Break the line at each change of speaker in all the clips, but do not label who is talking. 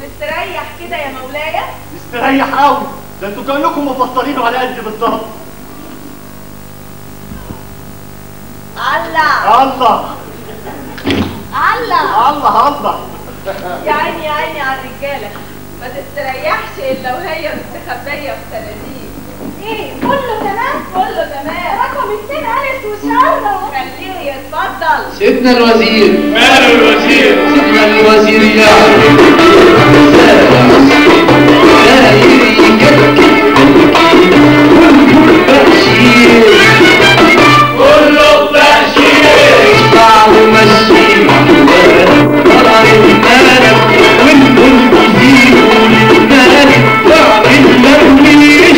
مستريح كده يا مولاي
مستريح قوي ده انتوا كانكم مفصلين على قد بالظبط
الله
الله
الله
الله الله
يا عيني يا عيني على الرجاله ما تستريحش الا وهي مستخبيه في صناديق ايه كله تمام كله تمام رقم اتنين الف وشهر خليه يتفضل
سيدنا الوزير
ماله الوزير
سيدنا الوزير يا داير يكتك بشير
كله بشير
اسمع ومشي طلع المالك والملك يزيدوا للمالك واعمل درويش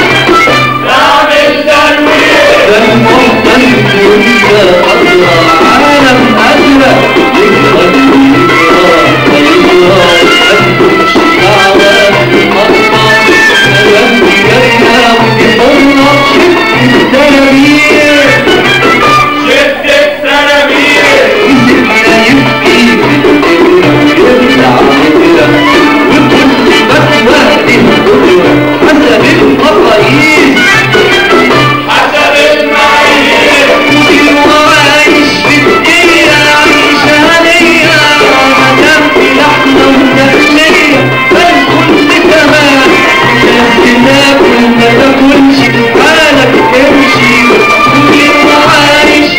نعمل تنوير
ده المفضل انت اطلع عالم ازرق يقدر يقرا يقرا مالكمش دعوه بالمطبخ كلام جايه ودي حره شد التنابير
شد التنابير
يسيبنا يبكي يرجع يقرا وكل فتوى له قدره حسب المقاييس
حسب المعايير
مدير وعايش في الدنيا عيشة هنية مدام في لحظة وتخلية فالكل تمام الناس تاكل ما تاكلش حالك امشي مدير وعايش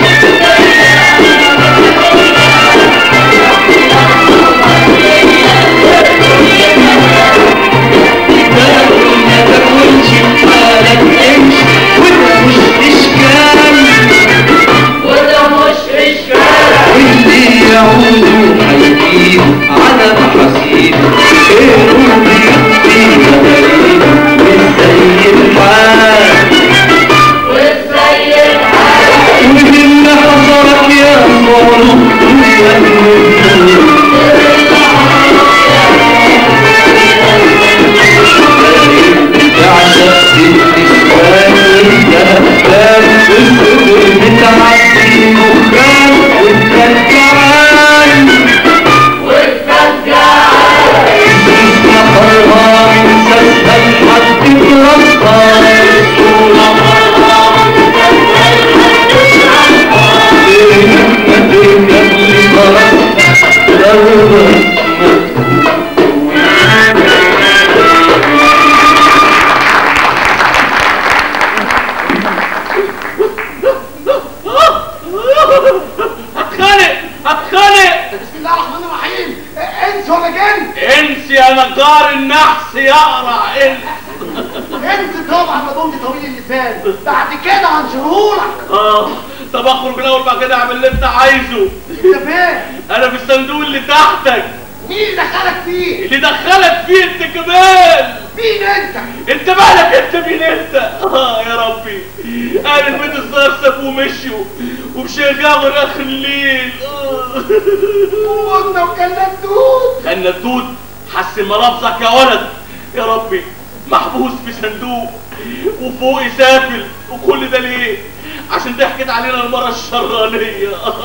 تاكل ما تاكلش حالك امشي وده مش اشكال
وده مش اشكال
واللي يعود هيجيب على محاسيب غيره بيقضي ملايين وازاي الحال
وازاي الحال
ومن حضرك يا صالح تعشق النسوان والذهبان والسكر بتعدي المخان وانت الجعان
والفجعان
اسمع فرها من ساسها لحد براسها الصورة لما تركب لفرسها دربك
هتخانق هتخانق
بسم الله الرحمن الرحيم انس ولا جن
انس يا نجار النحس يقرع انس
انس طبعا ما دمت طويل اللسان بعد كده هنشرهولك
اه طب اخرج الاول بعد كده اعمل اللي انت عايزه
انت فين
انا في الصندوق اللي تحتك
مين اللي دخلك فيه
اللي دخلك فيه انت كمان
مين انت
انت مالك انت مين انت اه يا ربي اهل البيت الصغير سابوه ومشوا وبشغاوي اخر الليل آه.
وقلنا وكلنا الدود
خلنا الدود حسن ملابسك يا ولد يا ربي محبوس في صندوق وفوقي سافل وكل ده ليه عشان ضحكت علينا المرة الشرانية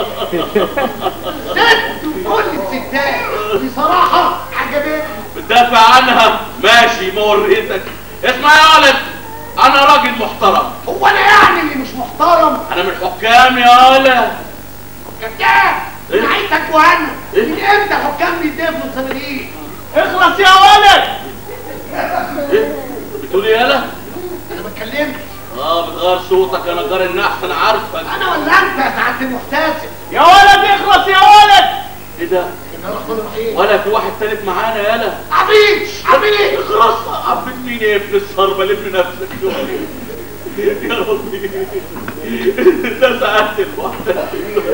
ست وكل الستات بصراحة عجبتني
بتدافع عنها ماشي ما وريتك اسمع يا ولد انا راجل محترم
هو انا يعني اللي مش محترم
انا من الحكام يا ولد
كذاب
إيه؟
انا عايزك وهنا
إيه؟
من امتى حكام بيدفنوا الصناديق
اخلص يا ولد ايه بتقول ايه يالا
انا ما اتكلمتش
اه بتغير صوتك يا نجار النحس انا عارفك
انا ولا انت يا سعاده المحتسب
يا ولد اخلص يا ولد ايه ده
بسم الله الرحمن الرحيم
ولا في واحد تالت معانا يالا
عبيد عبيد
خلاص عبد مين يا ابن الصربة لم نفسك شوية يا ربي ده سعادة المحتسب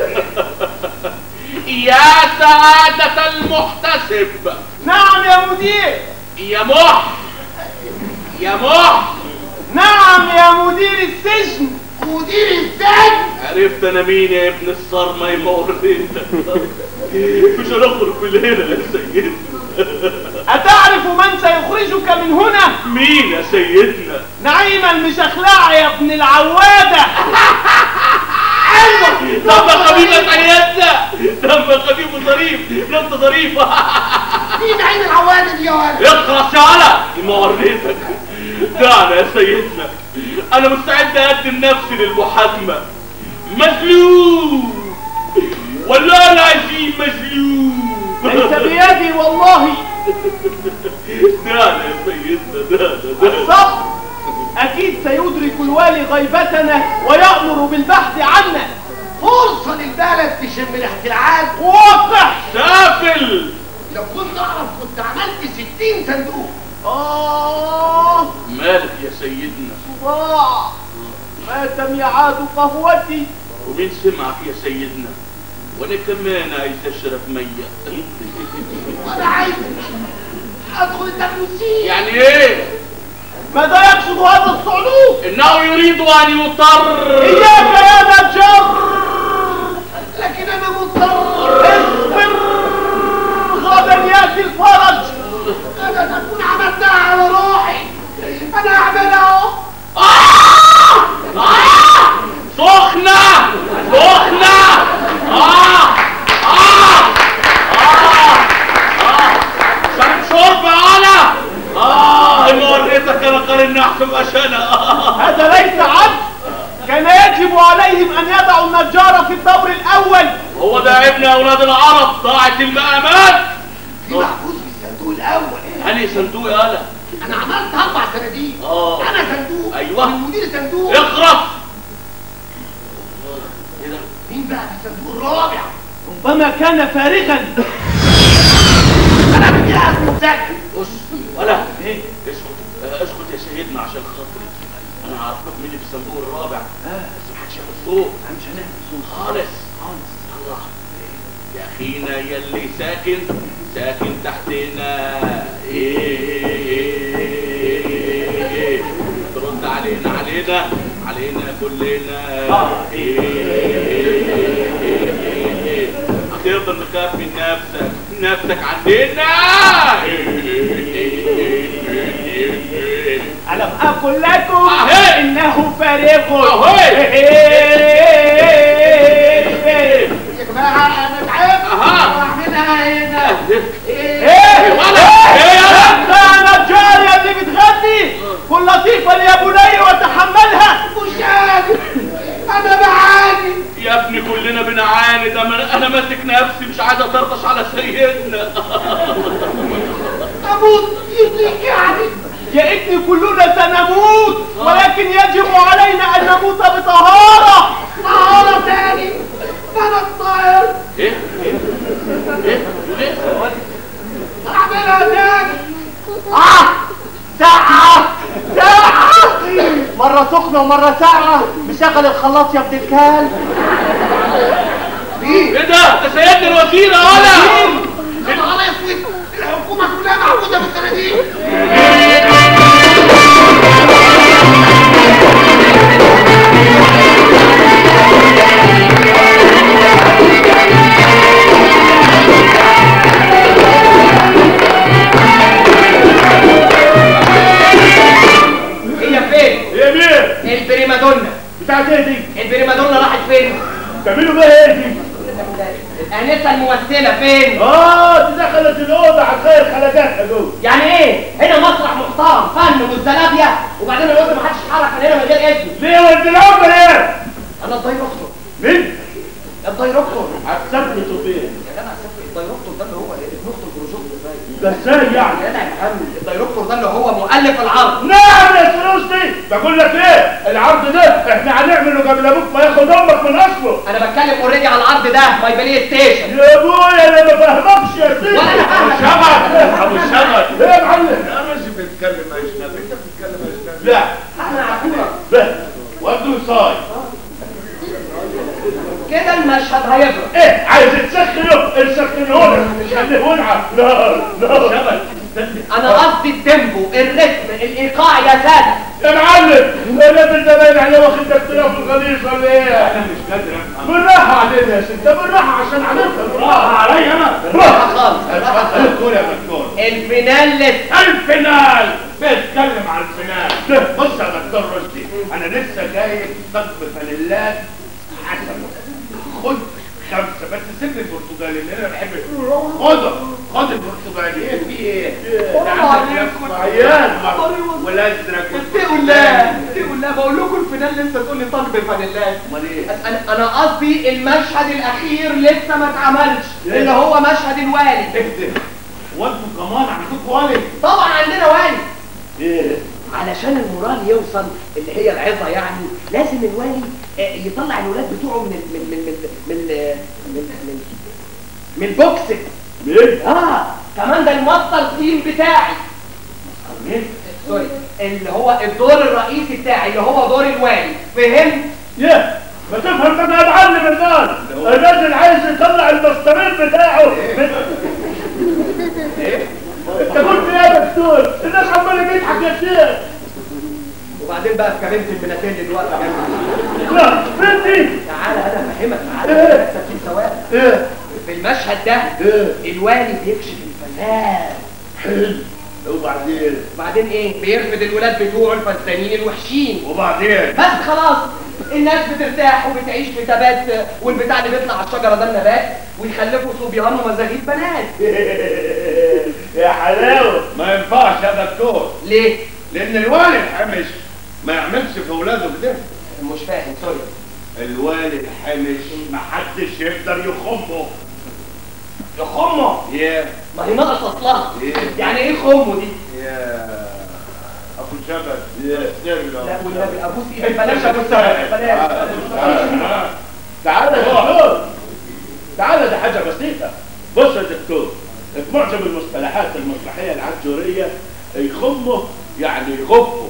يا سعادة المحتسب
نعم يا مدير
يا مح يا مح
نعم يا مدير السجن
مدير السجن
عرفت انا مين يا ابن الصرمة يمر انت مش هنخرج بالهنا يا سيدنا
أتعرف من سيخرجك من هنا؟
مين يا سيدنا
نعيم المشخلعة يا ابن العوادة
دم خفيف يا سيدنا دم خفيف وظريف لا انت ظريف
مين عين العوادة
وريتك دعنا يا سيدنا انا مستعد اقدم نفسي للمحاكمة مظلوم ولا العظيم مظلوم
ليس بيدي والله
دعنا يا سيدنا دعنا دعنا
الصبر اكيد سيدرك الوالي غيبتنا ويأمر بالبحث عنا
فرصة للبلد تشم ريحة العاد
وقح
سافل
لو كنت اعرف كنت عملت 60 صندوق
آه
مالك يا سيدنا
صداع مات ميعاد قهوتي
ومين سمعك يا سيدنا وانا كمان عايز اشرب ميه
وانا عايز ادخل الدبليو سي
يعني ايه
ماذا يقصد هذا الصعلوك
انه يريد ان يضطر
إياك يا نجار
لكن انا مضطر
اصبر غدا يأتي الفرج
انا اكون عملتها على روحي انا اعملها اهو
سخنة سخنة آه آه آه آه شرب شرب أنا آه اللي وريتك أنا قارن أحسب عشانها
هذا ليس عبد كان يجب عليهم أن يضعوا النجار في الدور الأول
هو ده ابن أولاد العرب ضاعت المقامات
في محفوظ في الصندوق الاول
أنهي صندوق يا أنا
انا عملت اربع صناديق
آه.
انا صندوق
أيوة.
والمدير صندوق
اخرس إيه ده؟
مين بقى في الصندوق الرابع
ربما كان فارغا
انا بدي اسمه ساكت
بص ولا
إيه؟
اسكت آه، اسكت يا سيدنا عشان خاطري انا هعرفك مين اللي في الصندوق الرابع بس محدش ياخد صوت
مش هنعمل صوت
خالص الله يا اخينا يلي ساكن ساكن تحتنا إيه إيه إيه إيه. ترد علينا علينا علينا كلنا إيه إيه إيه إيه. هتقدر نخاف من نفسك نفسك عندنا إيه إيه إيه إيه.
ألم أقل لكم
أهي.
إنه فارغ
أهي.
يا جماعه انا تعبت
أها.
واعملها هنا ايه
إيه؟
ولا إيه يا
أنت نجار يا اللي بتغني كن لطيفا يا بني وتحملها
مش قادر انا بعاني
يا ابني كلنا بنعاني ده من انا ماسك نفسي مش عايز اطرطش على سيدنا
اموت يرضيك يعني
يا ابني كلنا سنموت ولكن يجب علينا أن نموت بطهارة
طهارة تاني ما انا الطاير
ايه ايه ايه ليه
اعملها تاني
آه ساعة ساعة مرة سخنة ومرة ساعة مشغل الخلاط يا ابن الكلب
مين؟
ايه ده ده سيدنا الوزير انا
يا نهار اسود الحكومة كلها معبودة بالصناديق
هي فين؟
يا مين
البريمادونا
بتاعت ايه دي؟
البريمادونا راحت فين؟
تعملوا بيها ايه دي؟
الانسه الممثله فين؟
اه دي دخلت الأوضة هتغير خلجاتها جوه
يعني ايه؟ هنا مسرح محترم فن والزلابيا وبعدين الوقت ما حدش يتحرك من هنا من غير اذن
ليه ولد الأوضة ليه؟
انا الدايركتور
مين؟
الدايركتور
هتثبت فين؟
يا جدع سيبك الدايركتور ده اللي هو ايه؟ ابن اخت البروجيكتور
ده ازاي يعني؟
يا جدع يا محمد الدايركتور ده اللي هو مؤلف العرض
نعم يا سروسي بقول لك ايه العرض ده احنا هنعمله قبل ابوك ما ياخد امك من اصله
انا بتكلم اوريدي على العرض ده ماي بلاي ستيشن
يا ابويا انا ما فاهمكش يا سيدي
ولا انا فاهمك
شغل ابو الشغل
ايه يا معلم
انا مش بتكلم اجنبي انت بتتكلم اجنبي
لا
احنا عارفين
ده وابدو صاي
كده المشهد هيبرد
ايه عايز تسخنه السخنه لك مش خليه ولعه لا لا
انا قصدي التيمبو الريتم الايقاع يا ساده
يا معلم انا بالزمان على واخد دكتوراه في الغليظ ولا ايه
انا مش قادر افهم
بالراحه علينا يا ست بالراحه عشان هنفهم بالراحه
علي انا
بالراحه
خالص
دكتور يا دكتور
الفينال لسه
الفينال بتكلم على الفينال بص يا دكتور رشدي انا لسه جاي طب فانيلات حسن خد خمسه بس سيب لي البرتغالي لان انا بحب خد خد البرتغالي ايه في ايه؟
والله عليكم
عيان والازرق
اتقوا الله اتقوا الله بقول لكم الفنان لسه تقول لي طالب الفانيلات
امال ايه؟
انا انا قصدي المشهد الاخير لسه ما اتعملش اللي هو مشهد الوالي
اهدى هو انتوا كمان عندكم والد
طبعا عندنا والي
ايه
علشان المورال يوصل اللي هي العظه يعني لازم الوالي آه، يطلع الولاد بتوعه من ال من من من من من من, من البوكس
مين؟
اه كمان ده الماستر تيم بتاعي
مين؟
سوري اللي هو الدور الرئيسي بتاعي اللي هو دور الوالي فهمت
يا ما تفهم انا اتعلم الناس الراجل عايز يطلع المسطرين بتاعه انت قلت ايه يا دكتور؟ الناس عماله بيضحك يا شيخ
وبعدين بقى في كابينة المنافيل دلوقتي يا جماعه
لا فهمتي؟
تعالى انا افهمك تعالى لسه في ثواني
ايه؟
في المشهد ده
ايه؟
الوالي بيكشف الفنان
حلو وبعدين
وبعدين ايه بيرفد الولاد بتوعه الفساتين الوحشين
وبعدين
بس خلاص الناس بترتاح وبتعيش في تبات والبتاع اللي بيطلع على الشجره ده النبات ويخلفوا صبيان ومزاغيل بنات
يا حلاوه ما ينفعش يا دكتور
ليه؟
لان الوالد حمش ما يعملش في اولاده كده
مش فاهم سوري
الوالد حمش ما حدش يقدر يخمه
يخمه
يا
ما هي ناقص اصلها
إيه؟
يعني ايه خمه دي؟
يا ابو شبت يا سر
لا والنبي ابوس ايدك بلاش ابوس ايدك بلاش
تعالى يا دكتور تعالى ده حاجه بسيطه بص يا دكتور في معظم المصطلحات المسرحيه العجوريه يخمه يعني يغفه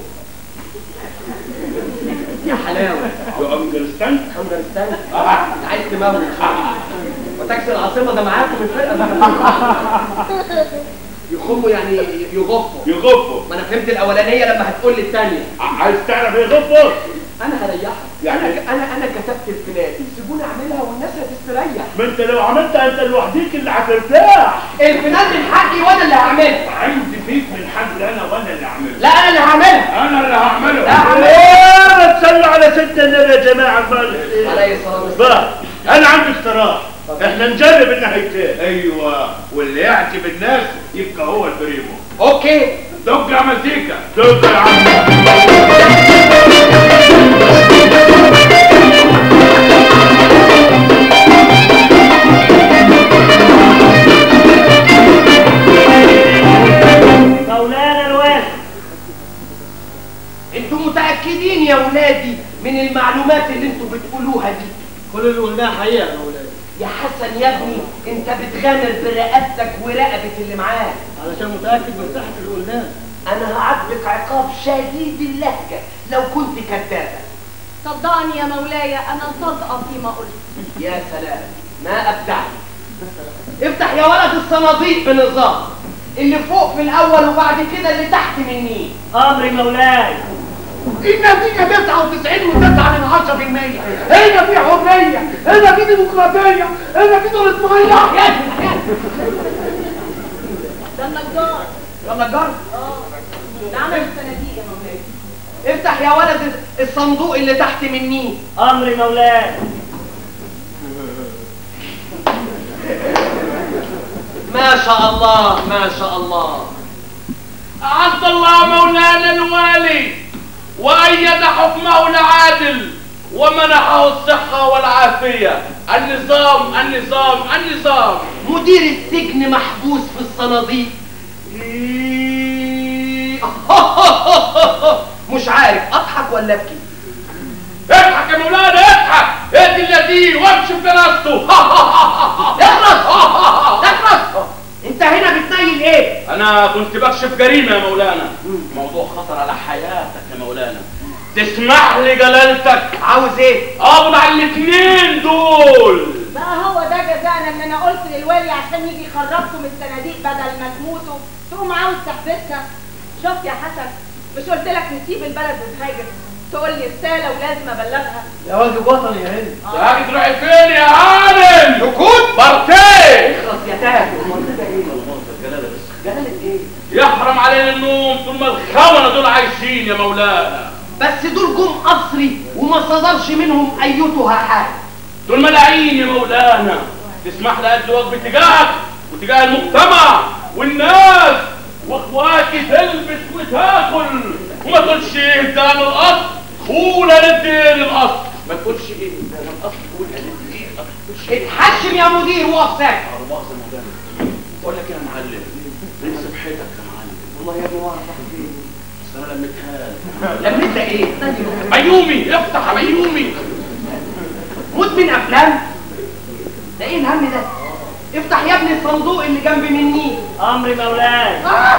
يا حلاوه
يو اندرستاند
اندرستاند انت عايز تموت وتاكسي العاصمه ده معاكم الفرقه يخموا يعني يغفوا
يغفه
ما انا فهمت الاولانيه لما هتقول لي الثانيه
عايز تعرف ايه يغفه
انا هريحك
يعني
انا انا انا كتبت الفلان سيبوني اعملها والناس هتستريح
ما انت لو عملتها انت لوحديك اللي هترتاح
الفلان من حقي وانا اللي هعملها
عندي فيك من حد انا وانا اللي اعمله
لا انا اللي هعملها
انا اللي هعمله
لا، عمل.
ايه تصلوا على ست النبي يا جماعه
عليه الصلاه والسلام
بقى انا عندي اقتراح احنا نجرب النهايتين ايوه واللي يعجب الناس يبقى هو البريمو
اوكي
دق يا مزيكا دق يا عم
مولانا الوالد
انتوا متاكدين يا ولادي من المعلومات اللي انتوا بتقولوها دي
كل اللي قلناه حقيقه يا مولانا
يا حسن يا ابني انت بتغامر برقبتك ورقبه اللي معاك
علشان متاكد من صحه اللي قلناه
انا هعاقبك عقاب شديد اللهجه لو كنت كذابه
صدقني يا مولاي انا صادقه فيما قلت
يا سلام ما ابدعت افتح يا ولد الصناديق بنظام اللي فوق في الاول وبعد كده اللي تحت مني
امري مولاي
النتيجة 99 و9 من 10% هنا في حرية هنا في ديمقراطية هنا في دولة مية
ده النجار
يا نجار
اه ده عمل الصناديق يا مولاي
افتح يا ولد الصندوق اللي تحت مني
امري مولاي
ما شاء الله ما شاء الله
أعز الله مولانا الوالي وأيد حكمه العادل ومنحه الصحة والعافية النظام النظام النظام
مدير السجن محبوس في الصناديق مش عارف اضحك ولا ابكي
اضحك يا مولانا اضحك ادي الذي وامشي بجنازته
اخلص اخلص انت هنا بتنيل ايه
انا كنت بكشف جريمه يا مولانا موضوع خطر على حياتك يا مولانا تسمح لي جلالتك
عاوز ايه
اقبض على الاثنين دول
بقى هو ده جزانا ان انا قلت للوالي عشان يجي يخرجكم من الصناديق بدل ما تموتوا تقوم عاوز تحبسنا شوف يا حسن مش قلت لك نسيب البلد ونهاجر تقول لي رساله ولازم ابلغها
يا واجب وطني يا هند
يا تروحي فين يا عالم سكوت بارتيه
اخلص يا تاج المنطقه ايه جلالة ايه
يحرم علينا النوم طول ما الخونه دول عايشين يا مولانا
بس دول جم قصري وما صدرش منهم ايتها حاجه
دول ملايين يا مولانا تسمح لي ادي واجب تجاهك وتجاه المجتمع والناس واخواتي تجي تلبس وتاكل وما تقولش ايه ده انا الاصل قول انا الدين الاصل ما تقولش ايه ده انا الاصل قول انا الدين الاصل ما تقولش ايه
اتحشم يا مدير وقف ساكت
على مؤاخذة يا مولانا بقول لك ايه يا معلم انسى بحياتك يا معلم
والله يا ابني واعرف اخد فين
بس انا لميتها
لميت ده ايه؟
بيومي افتح يا بيومي
مدمن افلام ده ايه الهم ده؟ افتح يا ابني الصندوق اللي جنب مني
امر مولاي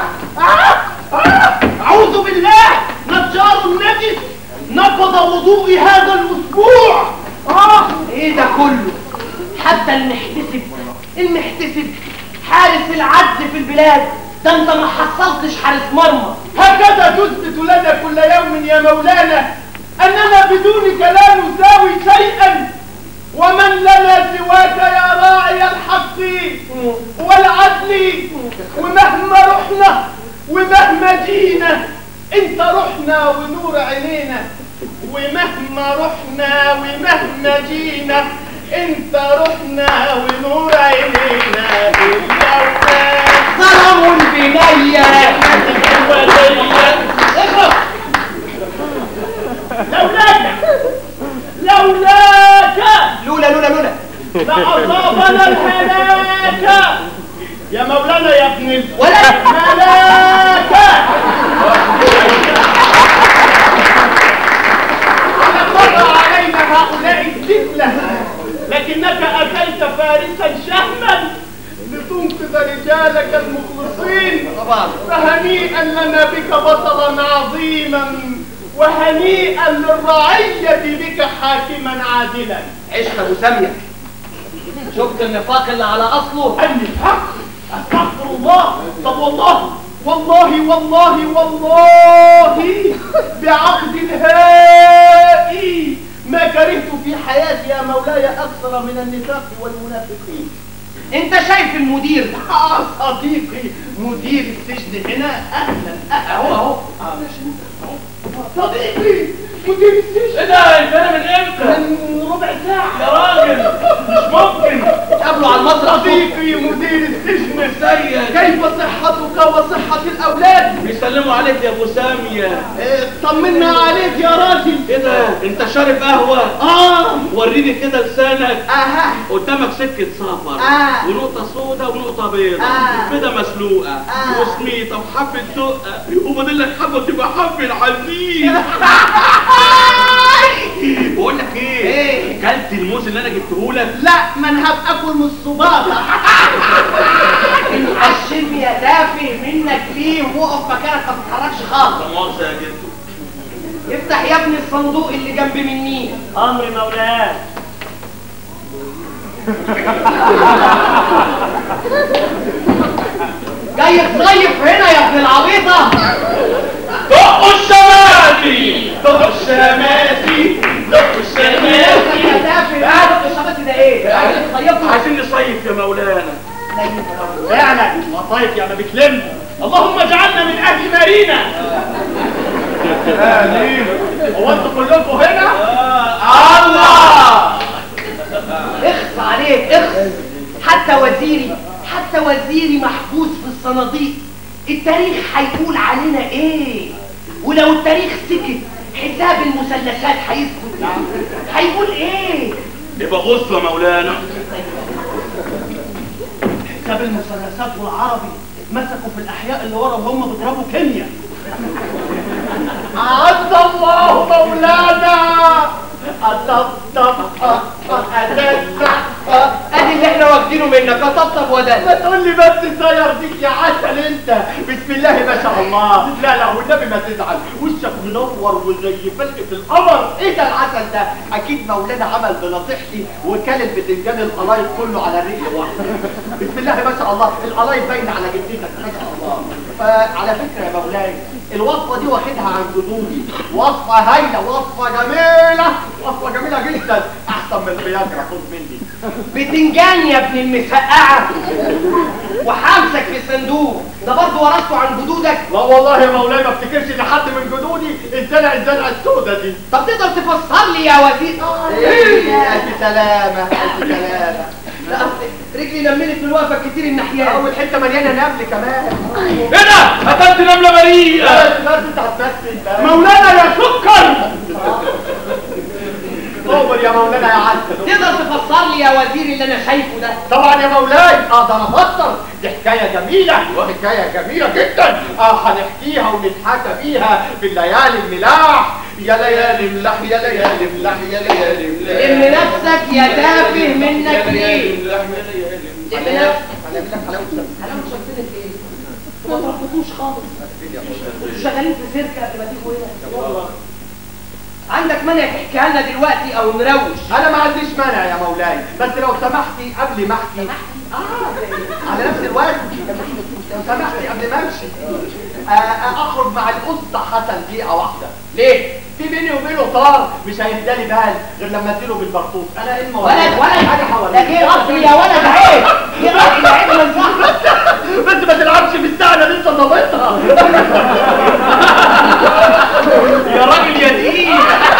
أعوذ بالله نجار النجس نقض وضوئي هذا الأسبوع
اه ايه ده كله حتى المحتسب المحتسب حارس العدل في البلاد ده انت ما حصلتش حارس مرمى
هكذا تثبت لنا كل يوم يا مولانا أننا بدونك لا نساوي شيئا ومن لنا سواك يا راعي الحق والعدل ومهما رحنا ومهما جينا انت رحنا ونور عينينا ومهما رحنا ومهما جينا انت رحنا ونور عينينا إلا
ظلم بنية
لولاك لولاك
لولا لولا لولا
لأصابنا الهلاك يا مولانا يا ابن ال-
ولا
ملاك مر علينا هؤلاء الدبلة لكنك أتيت فارسا شهما لتنقذ رجالك المخلصين
طبعا
فهنيئا لنا بك بطلا عظيما وهنيئا للرعية بك حاكما عادلا
عشت ابو سامية شفت النفاق اللي على اصله
النفاق استغفر الله طب والله والله والله والله بعقد الهاء ما كرهت في حياتي يا مولاي اكثر من النفاق والمنافقين
انت شايف المدير ده
آه صديقي مدير السجن هنا اهلا أهلاً.
اهو اهو
صديقي مدير السجن
ايه ده انت هنا من امتى
من ربع ساعة
يا راجل مش ممكن
قابله على المسرح
صديقي مدير السجن
ازيك
كيف صحتك وصحة الأولاد؟
بيسلموا عليك يا ابو ساميه
إيه، طمنا عليك يا راجل
ايه ده انت شارب قهوه
آه
وريني كده لسانك
أها
قدامك سكة سفر
آه.
ونقطة سودة ونقطة بيضة
آه.
بيضة مسلوقة
آه.
وسميطة وحبة دقة وفاضل لك حبة تبقى حبة العزيز بقول لك ايه؟
إيه؟
كلت الموز اللي انا جبته لك
لا ما انا هبقى اكل من الصباطة
الشم يا تافه منك ليه وقف مكانك ما تتحركش خالص
لا مؤاخذة يا جدو
افتح يا ابني الصندوق اللي جنب مني
امر مولاي
جاي تصيف هنا يا ابن العبيطة
دقوا الشماسي دقوا الشماسي دقوا الشماسي
يا تافه هذا الشبات ده ايه؟ عايز تصيفه
عايزين نصيف يا مولانا
فعلا مصايف يعني بتلم اللهم اجعلنا من اهل مارينا امين هو انتوا كلكم هنا؟ الله
اخص عليك اخص حتى وزيري حتى وزيري محبوس في الصناديق التاريخ هيقول علينا ايه ولو التاريخ سكت حساب المثلثات هيسكت هيقول ايه
يبقى غصة مولانا
حساب المثلثات والعربي اتمسكوا في الاحياء اللي ورا وهم بيضربوا كيمياء عز الله مولانا
ادي اللي احنا واخدينه منك اطبطب
ما
ودل
تقول لي بس سير ديك يا عسل انت بسم الله ما شاء الله لا لا والنبي ما تزعل وشك منور وزي فلقة القمر ايه ده العسل ده اكيد مولانا عمل بنصيحتي وكان البتنجان القلايط كله على رجل واحده بسم الله ما شاء الله القلايط باينه على جدتك ما شاء الله آه على فكره يا مولاي الوصفه دي واخدها عن جدودي وصفه هايله وصفه جميله وصفه جميله جدا احسن من الفياجرا خد مني
بتنجان يا ابن المسقعة وحامسك في الصندوق ده برضه ورثته عن جدودك
لا والله يا مولاي ما افتكرش ان حد من جدودي اتزنق الزنقه السوداء دي
طب تقدر تفسر لي يا وزير
الف سلامه الف سلامه
لا أصل رجلي نملت من الوقفه كتير الناحيه
اول حته مليانه نمل كمان
ايه ده؟ قتلت نمله بريئه
بس بس انت هتمثل بس.
مولانا يا سكر
صبر يا مولانا يا عسل
تقدر تفسر لي يا وزير اللي انا شايفه ده
طبعا يا مولاي اقدر افسر دي حكايه جميله حكايه جميله جدا اه هنحكيها ونتحكى فيها في الليالي الملاح يا ليالي ملاح يا ليالي ملاح يا ليالي ملاح
لم نفسك يا تافه منك ليه لم نفسك
هنعمل لك حلاوه شمس.
حلاوه شمسنا في ايه؟ ما تربطوش خالص انتوا شغالين في سيرك قبل ما تيجوا هنا والله عندك مانع تحكيها لنا دلوقتي او نروش
انا ما عنديش مانع يا مولاي بس لو سمحتي قبل ما احكي اه على نفس الوقت لو سمحتي قبل ما امشي آه، آه، اخرج مع الاسطى حسن دقيقه واحده
ليه؟
في بيني وبينه طار مش هيدالي بال غير لما اديله بالبرطوس انا ايه الموضوع
ولد ولد
حاجه
ده
حواليك
جه اصلي يا ولد عيب جه اصلي عيب من صاحبك
بس ما تلعبش بالساعه انا لسه ضابطها
يا راجل يتيم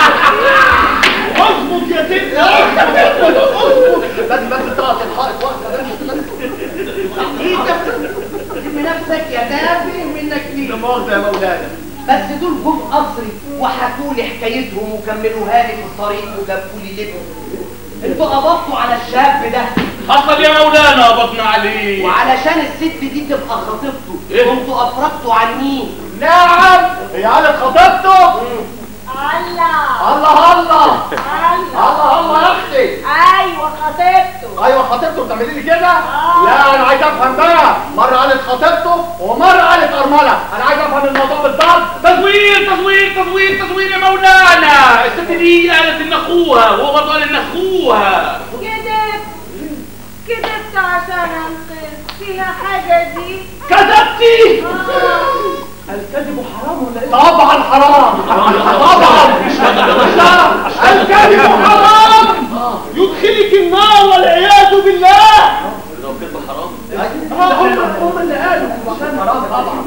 اظبط يا ستي اظبط اظبط بس بس طلعت الحائط واحده
لم نفسك يا تافه منك ليه
لا مؤاخذه يا مولانا
بس دول جم قصري وحكوا لي حكايتهم وكملوها لي في الطريق وجابوا لي لبن انتوا قبضتوا على الشاب ده
حصل يا مولانا قبضنا عليه
وعلشان الست دي تبقى خطيبته
إيه؟
كنتوا افرجتوا عن مين
نعم هي قالت خطيبته
الله
الله الله
الله
الله الله يا اختي
ايوه خطيبته
ايوه خطيبته بتعملي لي كده
آه.
لا انا عايز افهم بقى مره قالت خطيبته ومره قالت ارمله انا عايز افهم الموضوع بالظبط
تزوير تزوير تزوير تزوير يا مولانا الست دي قالت ان اخوها وهو برضه قال ان اخوها
كدبت كدبت عشان انقذ فيها حاجه دي
كذبتي
آه.
الكذب حرام ولا ايه؟
طبعا حرام طبعا الكذب حرام يدخلك النار والعياذ بالله
لو كده حرام
اه هم هم اللي قالوا عشان حرام طبعا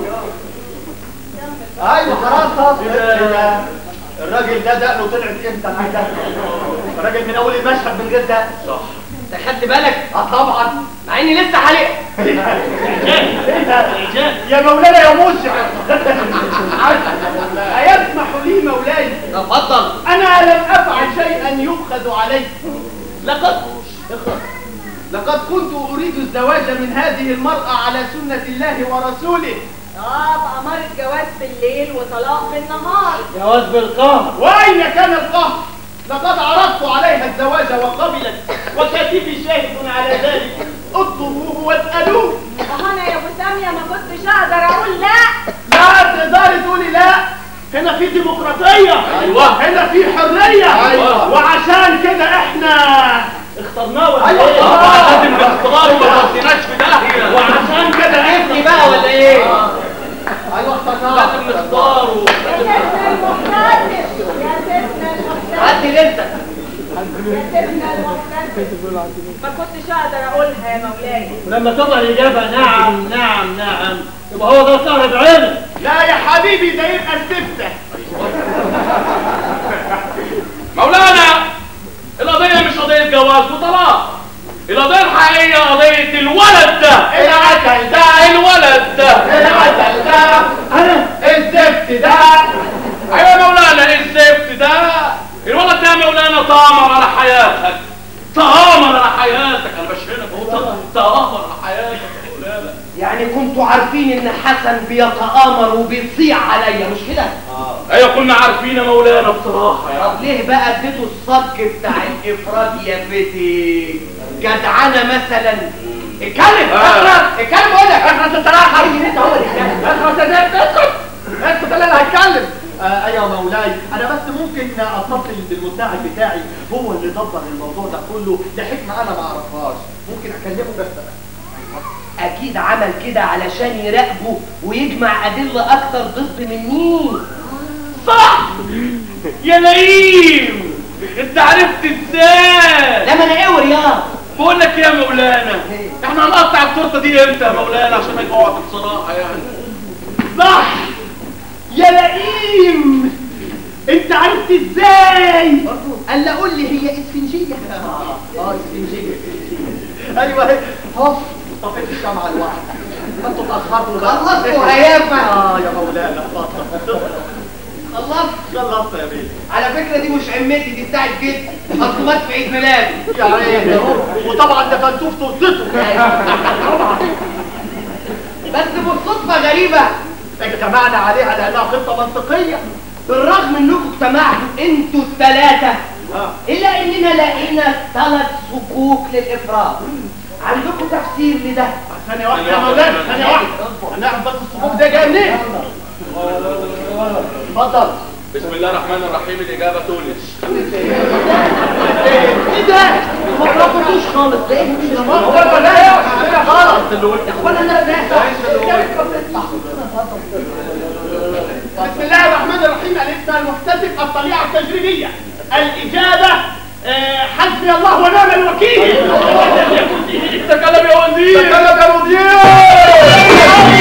ايوه حرام طبعا إيه ده؟ الراجل ده دقنه طلعت امتى معاك ده؟ الراجل من اول المشهد من غير ده
صح
انت خدت بالك؟
اه طبعا
مع اني لسه حالق
ايه ده؟ يا مولانا يا مشعر أيسمح لي مولاي
اتفضل
أنا لم أفعل شيئا يؤخذ علي لقد لقد كنت أريد الزواج من هذه المرأة على سنة الله ورسوله
اه بأمارة جواز بالليل وطلاق بالنهار
جواز بالقهر
وأين كان القهر؟ لقد عرضت عليها الزواج وقبلت وكاتبي شاهد على ذلك اطلبوه واسألوه
وانا يا ابو سامية ما كنتش اقدر اقول لا
لا تقدري تقولي لا هنا في ديمقراطية
أيوة.
هنا في حرية
أيوة.
وعشان كده احنا اخترناه ولا
أيوة.
إيه؟
طبعا لازم الاختبار وما تصيناش في داهية
وعشان كده
عرفتني بقى ولا ايه؟
ايوه اخترناه
لازم نختار و-
يا سيدنا المحترم يا سيدنا المحترم
عدل انت
يا سيدنا المحترم ما كنتش اقدر اقولها يا مولاي
ولما تطلع الإجابة نعم نعم نعم يبقى هو ده صاحب بعينه
لا يا حبيبي ده يبقى الستة
مولانا القضية مش قضية جواز وطلاق القضية الحقيقية قضية الولد ده
العسل ده
الولد ده
العسل ده
أنا
الزفت ده
ايوه يا مولانا ايه الزفت ده الولد ده يا مولانا تآمر على حياتك تآمر على حياتك انا بشهدك اهو تآمر على حياتك يا مولانا
يعني كنتوا عارفين ان حسن بيتآمر وبيصيع عليا مش كده؟
ايوه كنا عارفين يا مولانا بصراحة يعني
طب ليه بقى اديته الصك بتاع الافراد يا فتي؟ جدعنه مثلا اتكلم
آه.
اخرس اتكلم بقول لك
اخرس انت رايح انت هو اللي يتكلم. اخرس يا زفت اسكت اسكت انا اللي هتكلم آه ايوه يا مولاي انا بس ممكن اتصل بالمساعد بتاعي هو اللي دبر الموضوع ده كله لحكمه انا ما اعرفهاش ممكن اكلمه بس
اكيد عمل كده علشان يراقبه ويجمع ادله اكتر ضد مني
صح يا نعيم انت عرفت ازاي
لما انا ايه ورياض
بقول لك إيه يا مولانا احنا هنقطع التورته دي امتى يا مولانا عشان نقعد بصراحه يعني
صح يا لئيم انت عرفت ازاي قال لي قول لي هي اسفنجيه اه اسفنجيه ايوه هي هوف طفيت الشمعة الواحدة ما انتوا اتاخرتوا بقى
خلصتوا هيافة.
اه يا مولانا خلصت
خلصت
خلصت يا بيه
على فكرة دي مش عمتي دي بتاعت جدي اصل مات في عيد ميلادي
يا عيني وطبعا دفنتوه في تورتته طبعا
بس بالصدفة غريبة
اجتمعنا عليها لانها خطه منطقيه
بالرغم انكم اجتمعتوا انتوا الثلاثة
اه
الا اننا لقينا ثلاث صكوك للافراط عندكم تفسير لده
ثانيه واحده يا مولانا ثانيه واحده هنعرف بس الصفوف ده جاي منين اتفضل
بسم الله الرحمن الرحيم الاجابه تونس
ايه ده؟ ما رفضوش خالص ده ايه مش
هو المولانا حاجه غلط
ولا انا
بسم الله الرحمن الرحيم الاسم المحتسب الطليعه التجريبيه الاجابه آه، حسبي الله ونعم الوكيل
تكلم يا وزير
تكلم يا مدير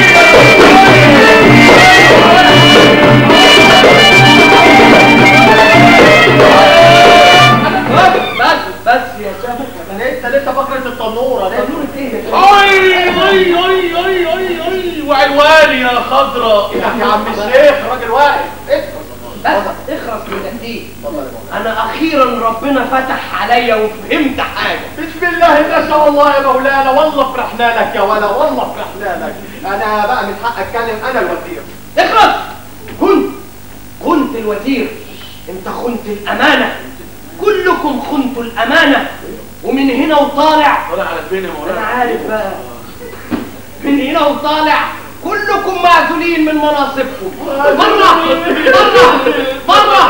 بس بس بس يا شباب
لسه لسه فقره التنوره لسه
نور ايه
اي اي اي اي اي اي وعنواني يا خضرة
يا عم الشيخ راجل واقف اسكت
بس اخرس من تهديد انا اخيرا ربنا فتح عليا وفهمت حاجه
بسم الله ما شاء الله يا مولانا والله فرحنا لك يا ولا والله فرحنا لك انا بقى من حق اتكلم انا الوزير
اخرس كنت كنت الوزير انت خنت الامانه كلكم خنتوا الامانه ومن هنا وطالع
طلع على فين يا
انا
مولانا
عارف بقى من هنا وطالع كلكم معزولين من مناصبكم مرة مرة مرة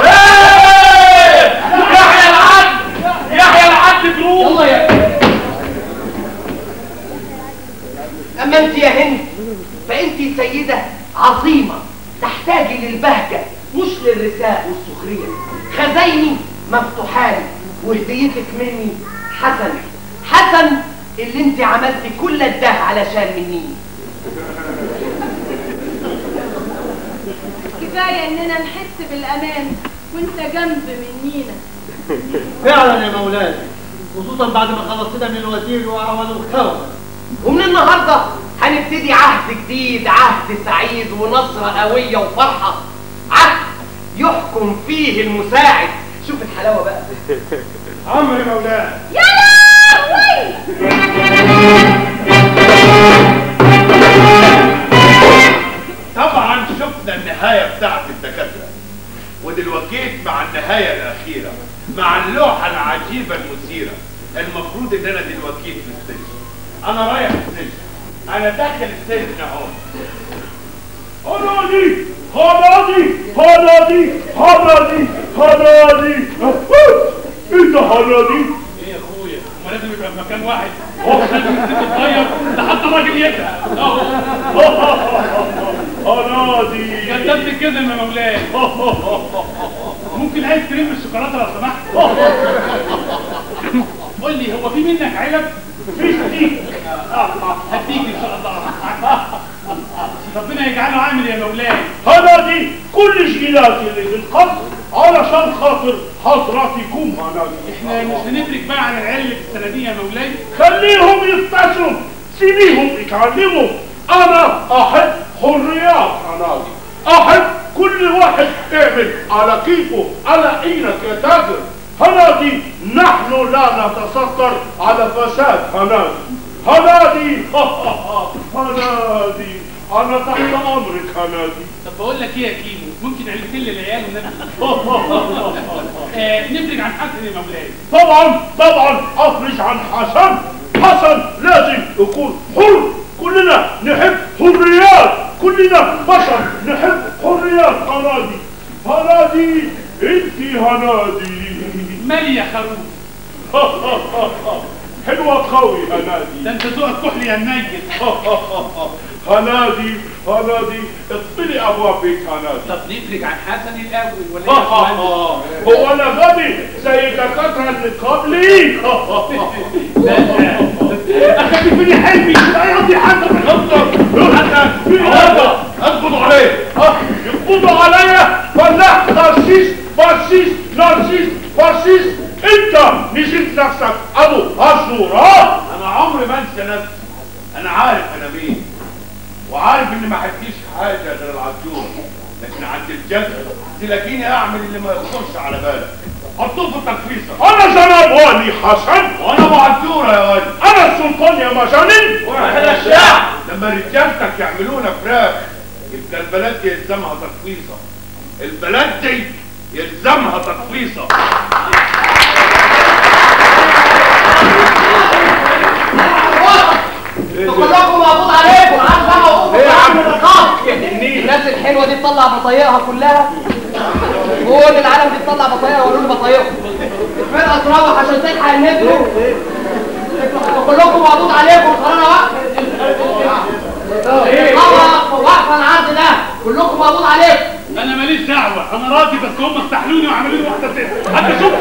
يحيى العدل يحيى العدل جروب
يلا يا اما انت يا هند فانت سيدة عظيمة تحتاجي للبهجة مش للرثاء والسخرية خزايني مفتوحالي وهديتك مني حسن حسن اللي انت عملتي كل ده علشان مني
كفاية اننا نحس بالامان وانت جنب منينا
فعلا يا مولانا خصوصا بعد ما خلصتنا من الوزير وعمل الخوف
ومن النهاردة هنبتدي عهد جديد عهد سعيد ونصرة قوية وفرحة عهد يحكم فيه المساعد شوف الحلاوة بقى
عمرو مولانا
يا لهوي
طبعا شفنا النهاية بتاعت الدكاترة ودلوقتي مع النهاية الأخيرة مع اللوحة العجيبة المثيرة المفروض إن أنا دلوقتي في السجن أنا رايح السجن أنا داخل السجن أهو هنادي هنادي هنادي هنادي هنادي انت هنادي
ايه يا اخويا ما لازم يبقى في مكان واحد هو لازم تتغير لحد الراجل يزهق
هنادي
كتبت الكذب يا مولاي ممكن ايس كريم بالشوكولاته لو سمحت قول لي هو في منك علب
فيستي
هديك ان شاء الله ربنا يجعله عامل يا مولاي
هنادي كل جيلاتي اللي في القبر علشان خاطر حضراتكم هنادي
احنا مش هنفرق بقى عن العيال اللي في السنديه يا مولاي
خليهم يفتشوا سيبيهم يتعلموا انا احب حريات هنادي احب كل واحد يعمل على كيفه على عينك يا تاجر هنادي نحن لا نتستر على فساد هنادي هنادي هنادي انا تحت امرك هنادي
طب بقول لك ايه يا كيمو ممكن علبتين للعيال والنبي آه نفرج عن حسن يا مولاي
طبعا طبعا افرج عن حسن حسن لازم يكون حر كلنا نحب حريات كلنا بشر نحب حريات هنادي هنادي انت هنادي
مالي يا خروف
حلوة قوي هنادي
ده انت ذوقك كحلي يا منيل
هنادي هنادي اطلي ابواب بيت هنادي
طب نفرج عن حسن الاول ولا ايه يا باشمهندس؟
هو انا غبي زي الدكاتره اللي قبلي
لا اخدت مني حلمي
لا يقضي حتى حتى اقبضوا عليه يقبضوا عليا فلاح نرسيس فارسيس نرسيس فارسيس انت نسيت نفسك ابو هزور ها
انا عمري ما انسى نفسي انا عارف انا مين
وعارف ان ما حديش حاجه غير العجوره لكن عند الجد تلاقيني اعمل اللي ما يخطرش على بالك حطوه في التنفيذه
انا جناب والي حسن
وانا ابو عجوره يا ولد
انا السلطان يا مجانين
واحنا الشعب لما رجالتك يعملونا فراخ يبقى البلد دي يلزمها تقفيصه البلد دي يلزمها تقفيصه
كلكم مقبوض عليكم عارف انا وقفت
ايه يا عم؟
الرقاب الناس الحلوه دي تطلع بطايقها كلها كل العالم دي تطلع بطايقها ويقولوا لي بطايقهم الفرقه تروح عشان تلحق المترو انتوا كلكم مقبوض عليكم القرار واقف واقفه واقفه العرض ده كلكم مقبوض عليكم
انا ماليش دعوه انا راضي بس هم استحلوني وعملوا لي واحده ست حتى شوف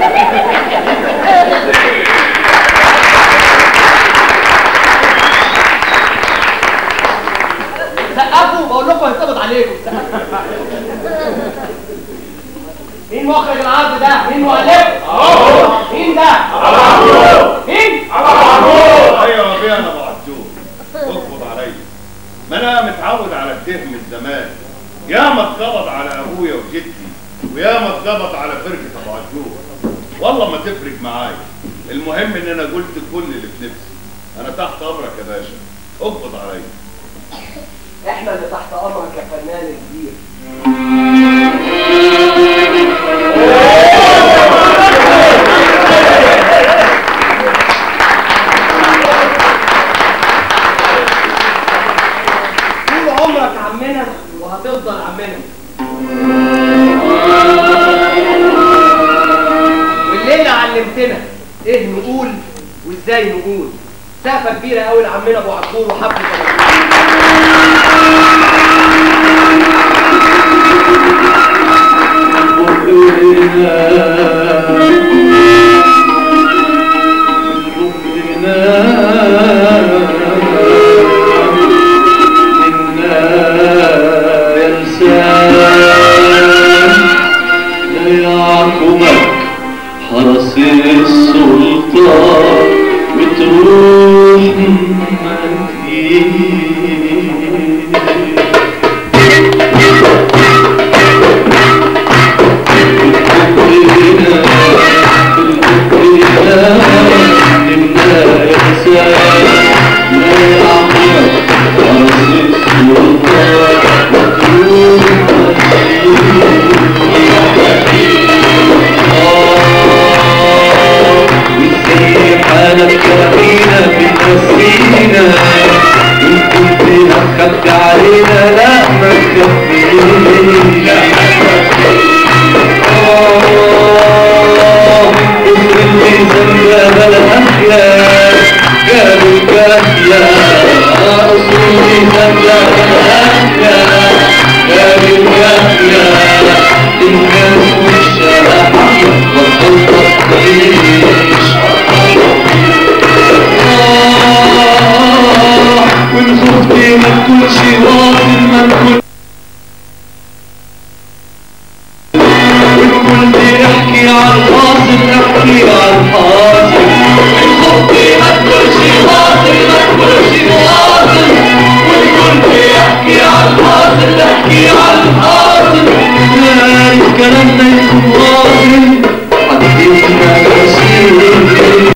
سقفوا بقول لكم هيتقبض عليكم سقفوا. مين مخرج العرض ده؟ مين مؤلفه؟ اهو مين ده؟ مين؟
ايوه يا انا ابو عجوز اقبض عليا ما انا متعود على الدهم من زمان يا ما اتقبض على ابويا وجدي ويا ما اتقبض على فرقه ابو عجوز والله ما تفرق معايا المهم ان انا قلت كل اللي في نفسي انا تحت امرك يا باشا اقبض عليا
احنا اللي تحت امرك يا فنان كبير طول عمرك عمنا وهتفضل عمنا والليله علمتنا ايه نقول وازاي نقول سقفه كبيره قوي لعمنا ابو عبدور وحفله أبو
حرس السلطان وتروح حالك كفينا بتنسينا إن كنت أخدت علينا لا ما تكفينا آه اسم الميزان بلا الأحيا قالوا الكافية اسم الميزان بلا الأحيا قالوا الكافية إن كانوا مش أحيا والخلطة تعيش وإن خفتي ما تكونش واصل ما تكون وإن كنت احكي عن الحاصل احكي عن الحاصل إن خفتي ما تكونش واصل ما تكونش واصل وإن كنت احكي عن الحاصل احكي عن الحاصل لا الكلام ده يكون واصل حديثنا يصير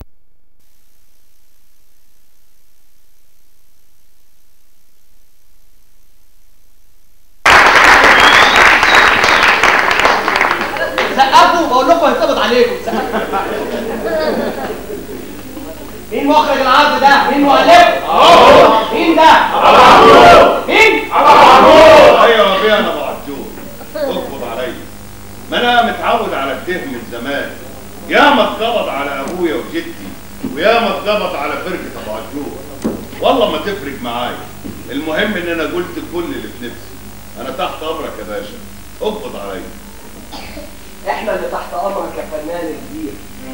سقفوا بقول لكم هيتقبض عليكم سقفوا. مين مخرج العرض ده؟ مين مؤلفه؟ اهو مين ده؟ مين؟
ايوه يا انا ابو عجوز اقبض عليا ما انا متعود على الدهم من زمان يا ما اتقبض على ابويا وجدي ويا ما اتقبض على فرقه ابو عجوز والله ما تفرق معايا المهم ان انا قلت كل اللي في نفسي انا تحت امرك يا باشا اقبض عليا
احنا اللي تحت امرك يا فنان كبير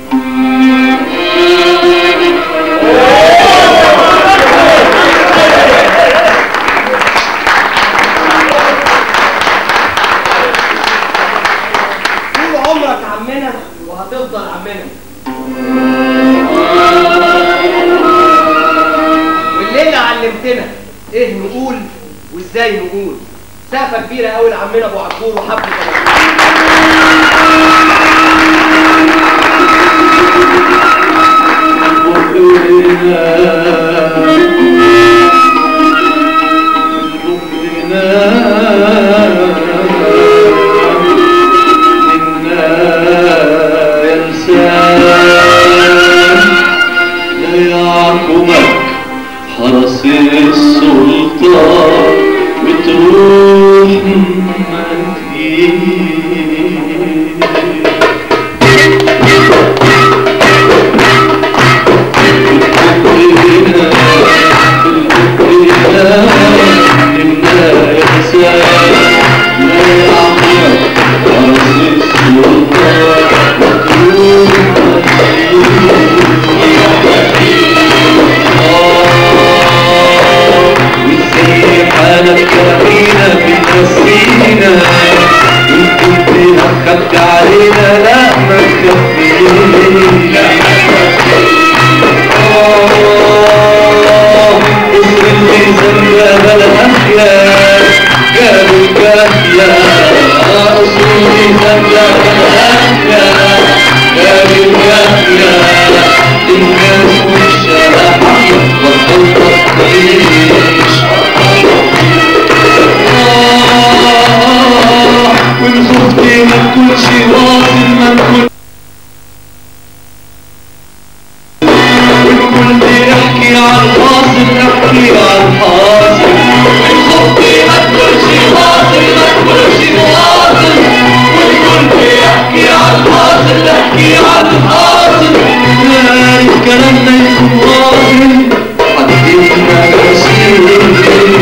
طول عمرك عمنا وهتفضل عمنا والليله علمتنا ايه نقول سقفه كبيره قوي لعمنا ابو عاشور وحفله
حرس السلطان بتروح ما حالك كرينا بتنسينا إن كنت أخدت علينا لا ما تكفينا آه اسم الميزان يا بلا أحيا قالوا كافية اسم الميزان يا بلا أحيا قالوا كافية الناس والشارع والخلطة تعيش ونزوجتي ما تكونش واصل ما تكون والكل يحكي عن الحاصل نحكي عن الحاصل ونزوجتي ما تكونش واصل ما تكونش واصل والكل يحكي عن الحاصل نحكي عن الحاصل لا كلامنا يكون واصل حديثنا يسير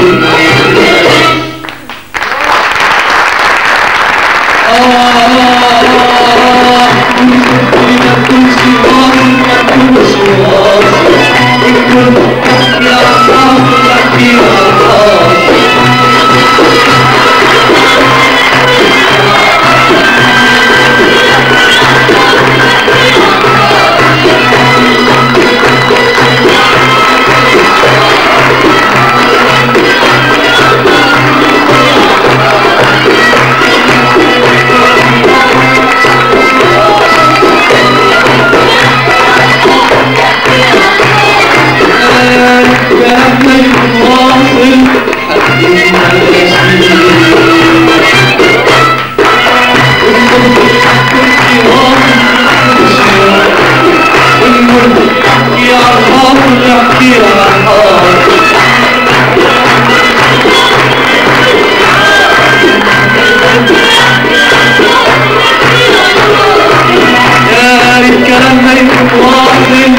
يا ريت كلامنا يكون واصل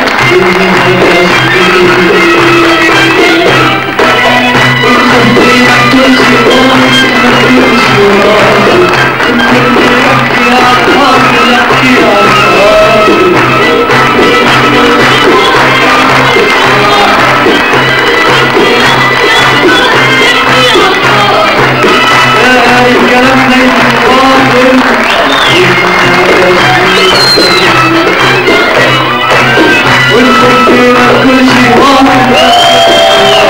كلامنا يكون واصل والكل فينا كل شيء واحد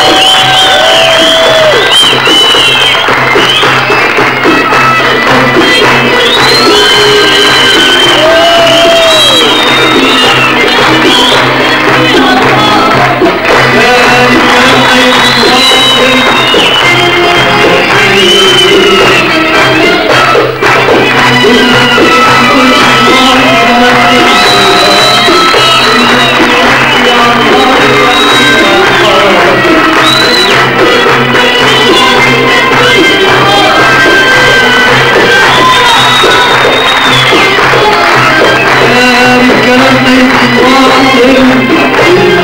كلامنا يكون واصل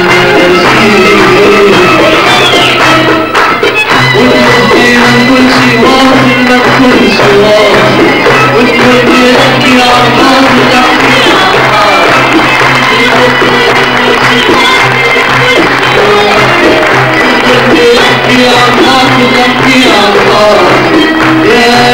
والكل كل شيء واصل ما تكونش واصل والكل يحكي عن حاصل يحكي عن حاصل يحكي عن حاصل يحكي عن حاصل يا